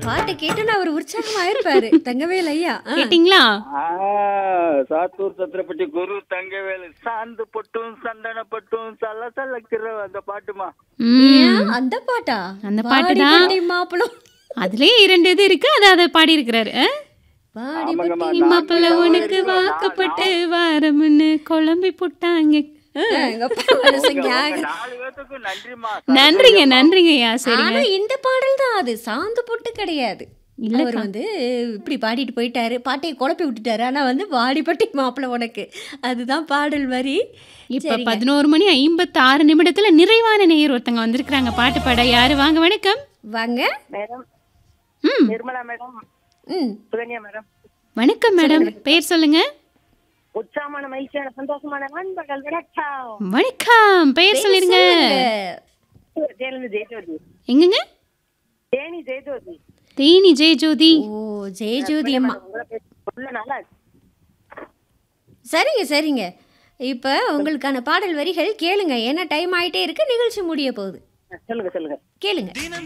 பாட்டை கேட்டோன்னு அவர் உற்சாகமா இருப்பாரு தங்கவேல் ஐயா ஆ. கேட்டிங்களா ஆ, சாத்தூர் சத்திரப்பட்டி குரு தங்கவேலு சாந்து பொட்டும் சந்தன பொட்டும் சல்ல சல்லக்கிற அந்த பாட்டுமா ம் ஏன், அந்த பாட்டா அந்த பாட்டுதான். வாடிப்பட்டி மாப்பிளம் அதுலயே இரண்டு இது இருக்கு அதை அதை பாடி இருக்கிறாரு ஆமாங்கம்மா மாப்பிள்ள உனக்கு வாக்கப்பட்டு வாரம்னு குழம்பி போட்டாங்க ஆ. எங்க அப்பா மனசுங்க உங்க நாலு பேத்துக்கும் நன்றிமா நன்றிங்க நன்றிங்கய்யா சரிங்க ஆனா இந்த பாடல் தான் அது சாந்து பொட்டு கிடையாது அவர் வந்து இப்படி பாடிட்டு போயிட்டாரு பாட்டையை குழப்பி விட்டுட்டாரு ஆனா வந்து வாடிப்பட்டி மாப்பிள உனக்கு அதுதான் பாடல் வரி இப்ப பதினோரு மணி ஐம்பத்தி ஆறு நிமிடத்துல நிறைவான நேயர் ஒருத்தங்க வந்திருக்கிறாங்க பாட்டு பாட யாரு வாங்க வணக்கம் வாங்க மேடம் ம் நிர்மலா மேடம் ம் சுகன்யா மேடம் வணக்கம் மேடம் பேர் சொல்லுங்க உற்சாகமான மகிழ்ச்சியான சந்தோஷமான நண்பர்கள் வணக்கம் வணக்கம் பெயர் சொல்லிருங்க தேனி ஜெயஜோதி எங்கங்க தேனி ஜெயஜோதி தேனி ஜெயஜோதி ஓ ஜெயஜோதி அம்மா உங்களை பேச சொல்ல நல்லா சரிங்க சரிங்க இப்போ உங்களுக்கான பாடல் வரிகள் கேளுங்க ஏன்னா டைம் ஆயிட்டே இருக்கு நிகழ்ச்சி முடிய போகுது சொல்லுங்க சொல்லுங்க கேளுங்க